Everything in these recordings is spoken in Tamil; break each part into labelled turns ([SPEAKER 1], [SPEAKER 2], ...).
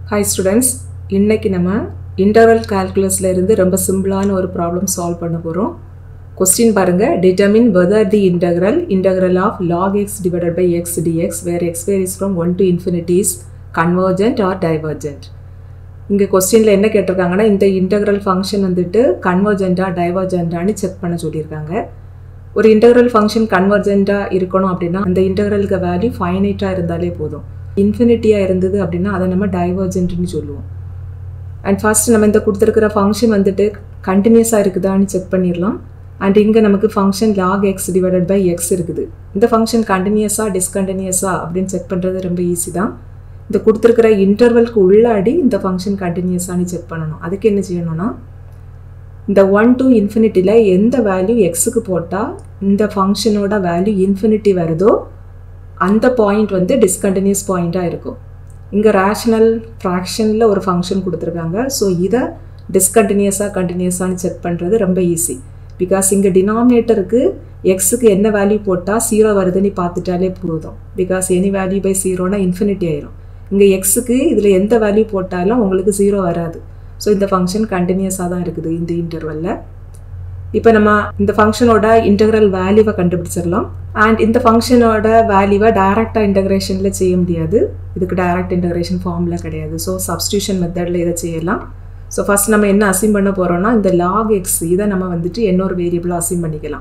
[SPEAKER 1] ஹாய் ஸ்டூடெண்ட்ஸ் இன்னைக்கு நம்ம இன்டர்வல் கால்குலஸில் இருந்து ரொம்ப சிம்பிளான ஒரு ப்ராப்ளம் சால்வ் பண்ண போகிறோம் கொஸ்டின் பாருங்கள் determine whether the integral integral of log x divided by x dx where x where is from one to infinity is convergent or divergent இங்கே கொஸ்டினில் என்ன கேட்டிருக்காங்கன்னா இந்த இன்டகரல் ஃபங்க்ஷன் வந்துட்டு கன்வர்ஜென்ட்டாக டைவர்ஜென்ட்டான்னு செக் பண்ண சொல்லியிருக்காங்க ஒரு இன்டகரல் ஃபங்க்ஷன் கன்வர்ஜென்ட்டாக இருக்கணும் அப்படின்னா அந்த இன்டகரலுக்கு வேல்யூ ஃபைனைட்டாக இருந்தாலே போதும் இன்ஃபினிட்டியாக இருந்தது அப்படின்னா அதை நம்ம டைவர்ஜென்ட்னு சொல்லுவோம் அண்ட் ஃபர்ஸ்ட் நம்ம இந்த கொடுத்துருக்கிற ஃபங்க்ஷன் வந்துட்டு கண்டினியூஸாக இருக்குதான்னு செக் பண்ணிடலாம் அண்ட் இங்கே நமக்கு function log x divided by x இருக்குது இந்த ஃபங்க்ஷன் கண்டினியூஸாக டிஸ்கண்டினியூஸா அப்படின்னு செக் பண்ணுறது ரொம்ப ஈஸி தான் இந்த கொடுத்துருக்கிற இன்டர்வல்க்கு உள்ளாடி இந்த ஃபங்க்ஷன் கண்டினியூஸானு செக் பண்ணணும் அதுக்கு என்ன செய்யணும்னா இந்த ஒன் டு இன்ஃபினிட்டியில் எந்த வேல்யூ எக்ஸுக்கு போட்டால் இந்த ஃபங்க்ஷனோட வேல்யூ இன்ஃபினிட்டி வருதோ அந்த பாயிண்ட் வந்து டிஸ்கண்டினியூஸ் பாயிண்ட்டாக இருக்கும் இங்கே ரேஷனல் ஃப்ராக்ஷனில் ஒரு ஃபங்க்ஷன் கொடுத்துருக்காங்க ஸோ இதை டிஸ்கண்டினியூஸாக கண்டினியூஸானு செக் பண்ணுறது ரொம்ப ஈஸி பிகாஸ் இங்கே டினாமினேட்டருக்கு எக்ஸுக்கு என்ன வேல்யூ போட்டால் ஜீரோ வருதுன்னு பார்த்துட்டாலே போதும் பிகாஸ் எனி வேல்யூ பை ஜீரோனா இன்ஃபினிட்டி ஆயிரும் இங்கே எக்ஸுக்கு இதில் எந்த வேல்யூ போட்டாலும் உங்களுக்கு ஜீரோ வராது ஸோ இந்த ஃபங்க்ஷன் கண்டினியூஸாக தான் இருக்குது இந்த இன்டர்வலில் இப்போ நம்ம இந்த ஃபங்க்ஷனோட இன்டெக்ரல் வேல்யூவை கண்டுபிடிச்சிடலாம் அண்ட் இந்த ஃபங்க்ஷனோட வேல்யூவை டைரக்டாக இன்டகிரேஷனில் செய்ய முடியாது இதுக்கு டைரக்ட் இன்டகிரேஷன் ஃபார்மில் கிடையாது ஸோ சப்ஸ்டியூஷன் மெத்தடில் இதை செய்யலாம் ஸோ ஃபஸ்ட் நம்ம என்ன அசீம் பண்ண போகிறோம்னா இந்த லாக் எக்ஸ் இதை நம்ம வந்துட்டு இன்னொரு வேரியபிளாக அசீம் பண்ணிக்கலாம்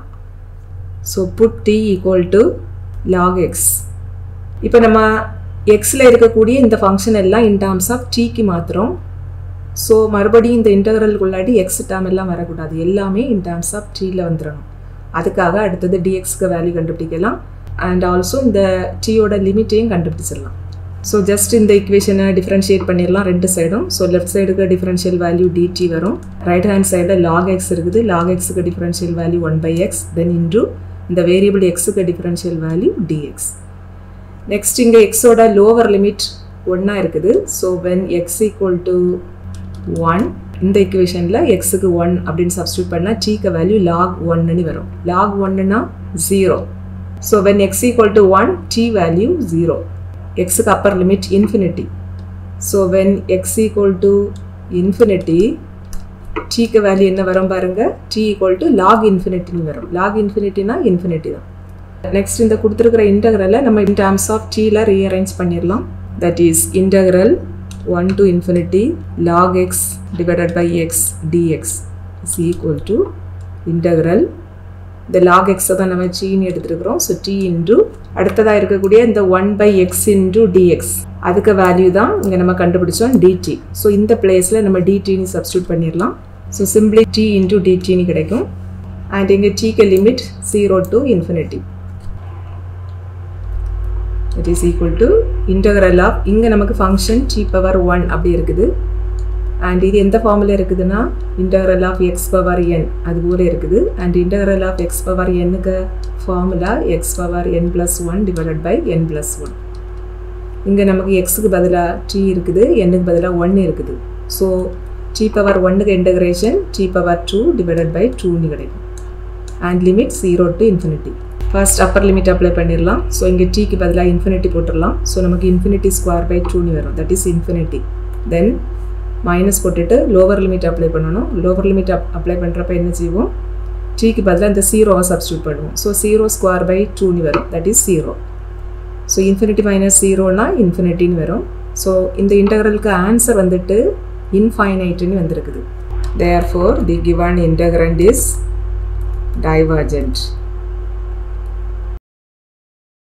[SPEAKER 1] so put t equal to log x இப்போ நம்ம எக்ஸில் இருக்கக்கூடிய இந்த ஃபங்க்ஷன் எல்லாம் இன் டேர்ம்ஸ் ஆஃப் டீக்கு மாத்திரம் ஸோ மறுபடியும் இந்த இன்டகரலுக்குள்ளாடி எக்ஸ் டேர்ம் எல்லாம் வரக்கூடாது எல்லாமே இன் டேர்ம்ஸ் ஆஃப் டீயில் வந்துடணும் அதுக்காக அடுத்தது டிஎக்ஸ்க்கு வேல்யூ கண்டுபிடிக்கலாம் அண்ட் ஆல்சோ இந்த டீயோட லிமிட்டையும் கண்டுபிடிச்சிடலாம் ஸோ ஜஸ்ட் இந்த இக்குவேஷனை டிஃப்ரென்ஷியேட் பண்ணிடலாம் ரெண்டு சைடும் ஸோ லெஃப்ட் சைடுக்கு டிஃப்ரென்ஷியல் வேல்யூ டிடி வரும் ரைட் ஹேண்ட் சைடில் லாக் எக்ஸ் இருக்குது லாக் எக்ஸுக்கு differential value one by x then into இந்த வேரியபிள் எக்ஸுக்கு டிஃப்ரென்ஷியல் வேல்யூ டிஎக்ஸ் நெக்ஸ்ட் இங்கே எக்ஸோட லோவர் லிமிட் ஒன்றா இருக்குது so when x equal to one இந்த இக்குவேஷனில் எக்ஸுக்கு ஒன் அப்படின்னு சப்ஸ்டியூட் பண்ணால் டீக்கு வேல்யூ லாக் ஒன்னு வரும் லாக் ஒன்னுனா zero so when x equal to one t value zero எக்ஸுக்கு upper limit infinity so when x equal to infinity டீக்கு வேல்யூ என்ன வரும் பாருங்க டி ஈக்குவல் டு லாக் இன்ஃபினிட்டின்னு வரும் லாக் இன்ஃபினிட்டினா இன்ஃபினிட்டி தான் நெக்ஸ்ட் இந்த கொடுத்துருக்கிற இன்டகரலை நம்ம இன் டேர்ம்ஸ் ஆஃப் டீயில் ரீஅரேஞ்ச் பண்ணிடலாம் that is integral 1 to infinity log x divided by x dx is equal to integral இந்த log x தான் நம்ம சீன்னு எடுத்துருக்கிறோம் ஸோ டி இன்டு அடுத்ததாக இருக்கக்கூடிய இந்த one by x into dx அதுக்கு வேல்யூ தான் இங்கே நம்ம கண்டுபிடிச்சோம் டிடி ஸோ இந்த பிளேஸில் நம்ம டிடின்னு சப்ஸ்டியூட் பண்ணிடலாம் ஸோ சிம்பிளி டி இன்டு டிடின்னு கிடைக்கும் அண்ட் இங்கே டீக்கு limit zero to infinity it is equal to integral of இங்கே நமக்கு ஃபங்க்ஷன் டி பவர் ஒன் அப்படி இருக்குது அண்ட் இது எந்த ஃபார்மில் இருக்குதுன்னா integral of x power n அது போல இருக்குது and integral of x power என்னுக்கு formula x power n plus one divided by n plus one இங்கே நமக்கு எக்ஸுக்கு பதிலாக டி இருக்குது என்னுக்கு பதிலாக ஒன் இருக்குது ஸோ டி பவர் ஒன்னுக்கு integration t power two divided by டூன்னு கிடைக்கும் and limit zero to infinity first upper limit apply பண்ணிடலாம் ஸோ இங்கே டீக்கு பதிலாக இன்ஃபினிட்டி போட்டுடலாம் ஸோ நமக்கு இன்ஃபினிட்டி ஸ்கொயர் பை டூன்னு வரும் that is infinity then minus போட்டுட்டு லோவர் லிமிட் அப்ளை பண்ணணும் லோவர் லிமிட் அப் அப்ளை பண்ணுறப்ப என்ன செய்வோம் டீக்கு பதிலாக இந்த ஜீரோவை சப்ஸ்டியூட் பண்ணுவோம் ஸோ ஜீரோ ஸ்கொயர் பை டூன்னு வரும் that is zero so infinity minus ஜீரோனா இன்ஃபினிட்டின்னு வரும் ஸோ இந்த இன்டகரலுக்கு ஆன்சர் வந்துட்டு இன்ஃபைனைட்டுன்னு வந்திருக்குது therefore the given integrand is divergent